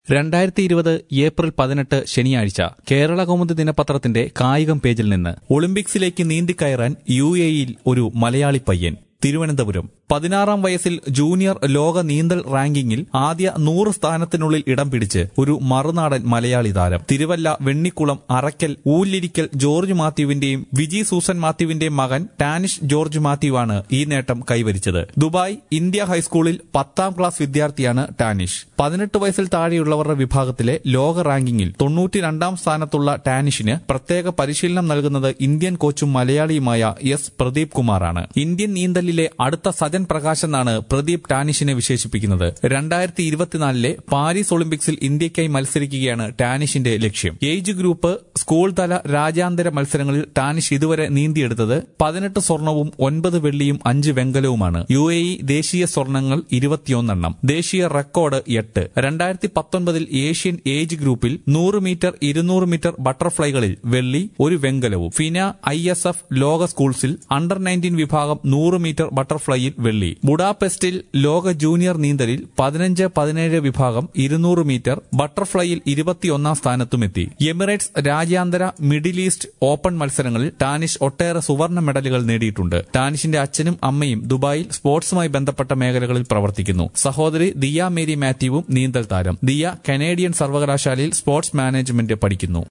രണ്ടായിരത്തി ഇരുപത് ഏപ്രിൽ പതിനെട്ട് ശനിയാഴ്ച കേരള കൗമുദി ദിനപത്രത്തിന്റെ കായികം പേജിൽ നിന്ന് ഒളിമ്പിക്സിലേക്ക് നീന്തിക്കയറാൻ യു എയിൽ ഒരു മലയാളി പയ്യൻ തിരുവനന്തപുരം പതിനാറാം വയസ്സിൽ ജൂനിയർ ലോക നീന്തൽ റാങ്കിങ്ങിൽ ആദ്യ നൂറ് സ്ഥാനത്തിനുള്ളിൽ ഇടം പിടിച്ച് ഒരു മറുനാടൻ മലയാളി താരം തിരുവല്ല വെണ്ണിക്കുളം അറക്കൽ ഊല്ലിരിക്കൽ ജോർജ് മാത്യുവിന്റെയും വിജി സൂസൻ മാത്യുവിന്റെയും മകൻ ടാനിഷ് ജോർജ് മാത്യുവാണ് ഈ നേട്ടം കൈവരിച്ചത് ദുബായ് ഇന്ത്യ ഹൈസ്കൂളിൽ പത്താം ക്ലാസ് വിദ്യാർത്ഥിയാണ് ടാനിഷ് പതിനെട്ട് വയസ്സിൽ താഴെയുള്ളവരുടെ വിഭാഗത്തിലെ ലോക റാങ്കിങ്ങിൽ തൊണ്ണൂറ്റിരണ്ടാം സ്ഥാനത്തുള്ള ടാനിഷിന് പ്രത്യേക പരിശീലനം നൽകുന്നത് ഇന്ത്യൻ കോച്ചും മലയാളിയുമായ എസ് പ്രദീപ് കുമാറാണ് ഇന്ത്യൻ നീന്തലിലെ അടുത്ത സജൻ പ്രകാശ് എന്നാണ് പ്രദീപ് ടാനിഷിനെ വിശേഷിപ്പിക്കുന്നത് രണ്ടായിരത്തി ഇരുപത്തിനാലിലെ പാരീസ് ഒളിമ്പിക്സിൽ ഇന്ത്യയ്ക്കായി മത്സരിക്കുകയാണ് ടാനിഷിന്റെ ലക്ഷ്യം ഏജ് ഗ്രൂപ്പ് സ്കൂൾ തല രാജ്യാന്തര മത്സരങ്ങളിൽ ടാനിഷ് ഇതുവരെ നീന്തിയെടുത്തത് പതിനെട്ട് സ്വർണവും ഒൻപത് വെള്ളിയും അഞ്ച് വെങ്കലവുമാണ് യു എ ഇ ദേശീയ സ്വർണങ്ങൾ ഇരുപത്തിയൊന്നെണ്ണം ദേശീയ റെക്കോർഡ് എട്ട് രണ്ടായിരത്തി പത്തൊൻപതിൽ ഏഷ്യൻ ഏജ് ഗ്രൂപ്പിൽ നൂറ് മീറ്റർ ഇരുന്നൂറ് മീറ്റർ ബട്ടർഫ്ലൈകളിൽ വെള്ളി ഒരു വെങ്കലവും ഫിന ഐ എസ് എഫ് ലോക സ്കൂൾസിൽ അണ്ടർ നയൻറ്റീൻ വിഭാഗം നൂറ് മീറ്റർ ബട്ടർഫ്ലൈയിൽ വെള്ളി ബുഡാപെസ്റ്റിൽ ലോക ജൂനിയർ നീന്തലിൽ പതിനഞ്ച് പതിനേഴ് വിഭാഗം ഇരുന്നൂറ് മീറ്റർ ബട്ടർഫ്ലൈയിൽ ഇരുപത്തിയൊന്നാം സ്ഥാനത്തുമെത്തി എമിറേറ്റ്സ് രാജ്യാന്തര മിഡിൽ ഈസ്റ്റ് ഓപ്പൺ മത്സരങ്ങളിൽ ടാനിഷ് ഒട്ടേറെ സുവർണ മെഡലുകൾ നേടിയിട്ടുണ്ട് ടാനിഷിന്റെ അച്ഛനും അമ്മയും ദുബായിൽ സ്പോർട്സുമായി ബന്ധപ്പെട്ട മേഖലകളിൽ പ്രവർത്തിക്കുന്നു സഹോദരി ദിയ മേരി മാത്യുവും നീന്തൽ താരം ദിയ കനേഡിയൻ സർവകലാശാലയിൽ സ്പോർട്സ് മാനേജ്മെന്റ് പഠിക്കുന്നു